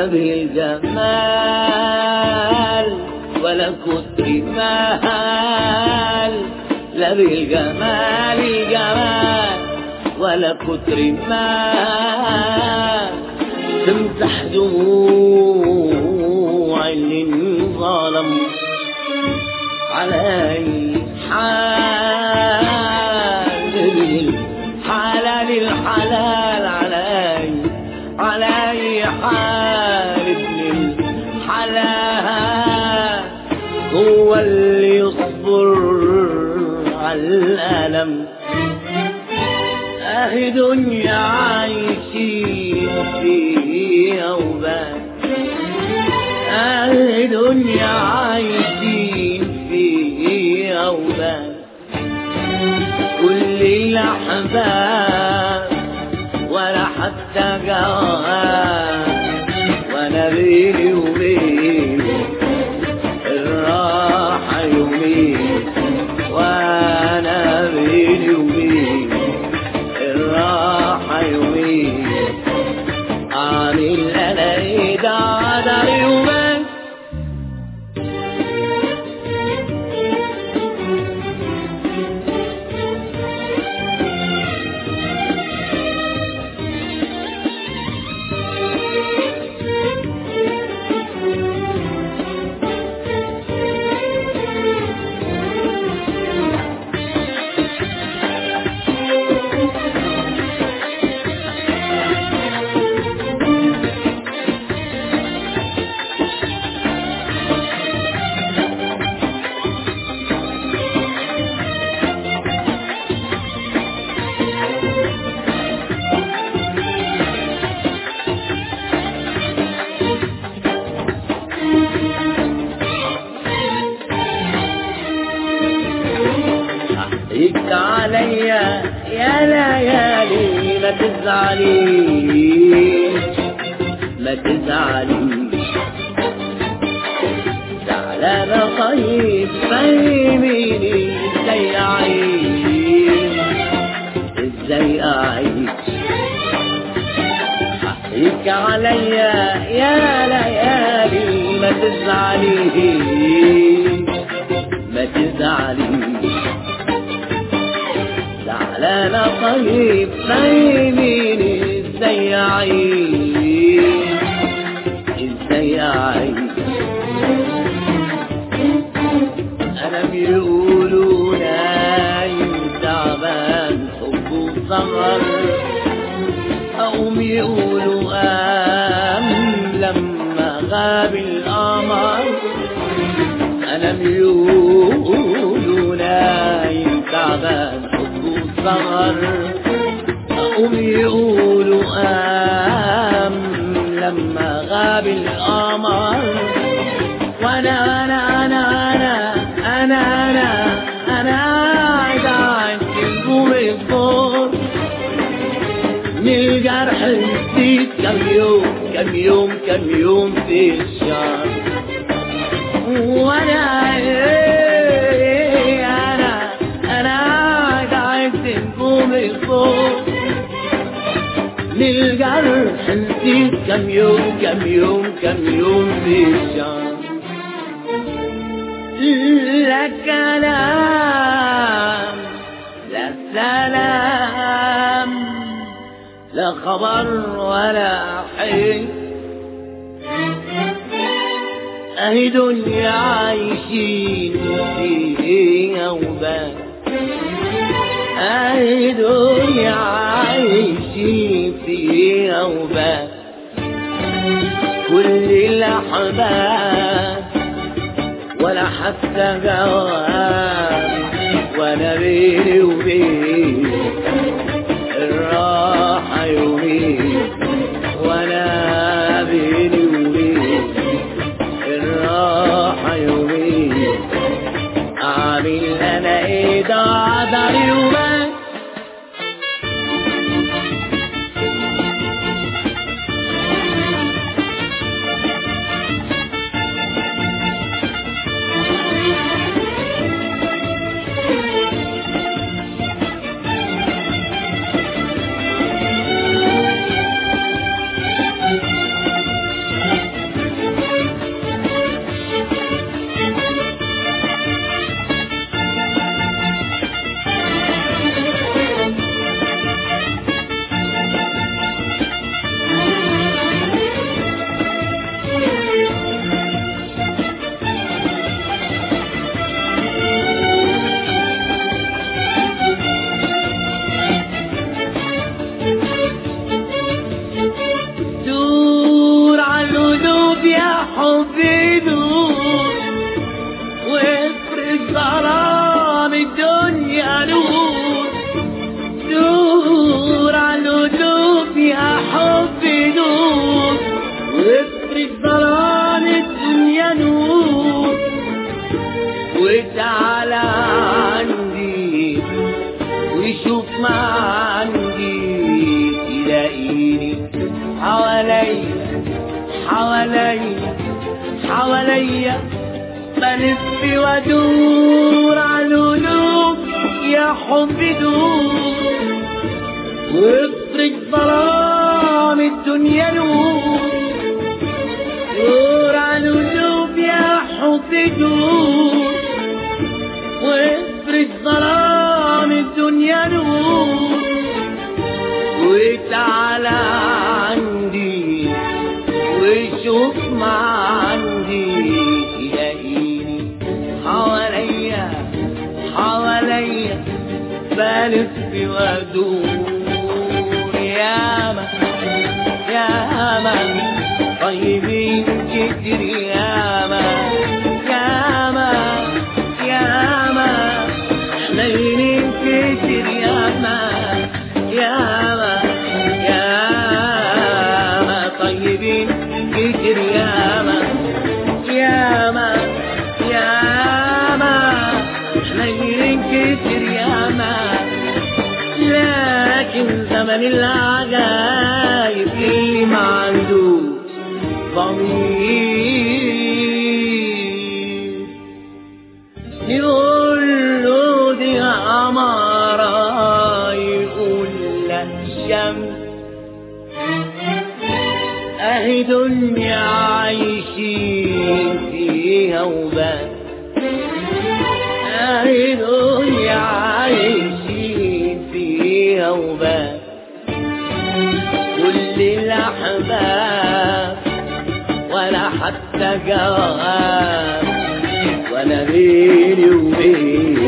لا بالجمال ولا كتر مال لا بالجمال الجمال ولا كتر مال تمسح دموع اللي انظلم علي حال حلال الحلال علي علي حال ابن الحلال هو اللي يصبر على الألم أهي دنيا عايشين فيها وبس أهي دنيا عايشين فيها وبس كل الأحباب ولا حتى جواب وأنا بيني وبيني الراحة يومين وأنا بيني وبيني الراحة يومين عامل أنا إيه ده عذر يومين حقك عليا يا ليالي ما تزعليش ما تزعليش زعلانة طيب فهميني ازاي اعيش ازاي اعيش حقك عليا يا ليالي ما تزعليش ما تزعليش زعلانة طيب فهميني ازاي اعيش ازاي اعيش انا بيقولوا نايم تعبان حبه صغر اقوم يقولوا قام لما غاب القمر انا بيقولوا نايم تعبان حبه صغر اقوم يقولوا قام لما غاب القمر وانا انا انا انا انا انا انا قاعد عند النور الدور من الجرح نسيت كم يوم كم يوم كم يوم في الشهر وانا إيه انا انا قاعد عند نجوم الفوق للجرح نسيت كم يوم كم يوم كم يوم في الشهر لا كلام لا سلام لا خبر ولا حين اهي دنيا عايشين فيها وبس اهي دنيا عايشين فيها وبس كل الاحباب ولا حتى جواب وانا بيني وبين الراحة يومين وانا بيني وبين الراحة يومين عامل انا ايه ده عذر يومين ظلام الدنيا نور نور على القلوب يا حب نور وافرج ظلام الدنيا نور وتعالى عندي وشوف ما عندي تلاقيني حواليا حواليا حواليا بلف وادور على القلوب يا حب دور وافرج ظلام الدنيا نور دور على القلوب يا حب دور وافرج ظلام الدنيا نور وتعالى عندي وشوف ما عندي تلاقيني حواليا حواليا بلف وادور ياما ياما طيبين كتير ياما ياما ياما حنينين كتير ياما ياما ياما طيبين كتير ياما ياما ياما حنينين كتير ياما لكن زمن العجايب اللي ما عندوش ضمير يقول له دي عمارة يقول لا الشمس اهي دنيا عايشين فيها وبس اهي دنيا عايشين فيها وبس كل الاحباب ولا حتى جواب ولا بيني وبين